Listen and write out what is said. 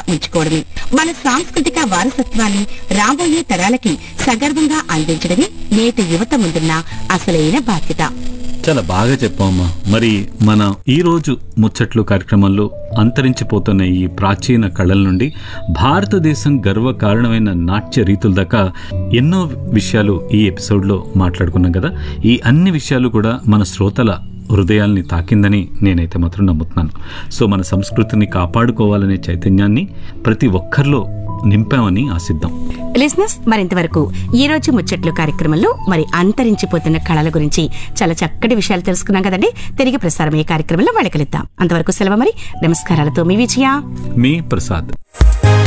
ఉంచుకోవడమే మన సాంస్కృతిక వారసత్వాన్ని రాబోయే తరాలకి సగర్వంగా అందించడమే నేటి యువత ముందున్న అసలైన బాధ్యత చాలా బాగా చెప్పామమ్మా మరి మన ఈ రోజు ముచ్చట్లు కార్యక్రమంలో అంతరించిపోతున్న ఈ ప్రాచీన కళల నుండి భారతదేశం గర్వ కారణమైన నాట్య రీతుల దాకా ఎన్నో విషయాలు ఈ ఎపిసోడ్లో మాట్లాడుకున్నాం కదా ఈ అన్ని విషయాలు కూడా మన శ్రోతల హృదయాల్ని తాకిందని నేనైతే మాత్రం నమ్ముతున్నాను సో మన సంస్కృతిని కాపాడుకోవాలనే చైతన్యాన్ని ప్రతి ఒక్కరిలో నింపామని ఆశిద్దాం లిజినెస్ మరింతవరకు ఈ రోజు ముచ్చట్లు కార్యక్రమంలో మరి అంతరించిపోతున్న కళల గురించి చాలా చక్కటి విషయాలు తెలుసుకున్నాం కదండి తిరిగి ప్రసారం ఈ కార్యక్రమంలో మళ్ళీ కలుద్దాం అంతవరకు సెలవు మరి నమస్కారాలతో మీ విజయ మీ ప్రసాద్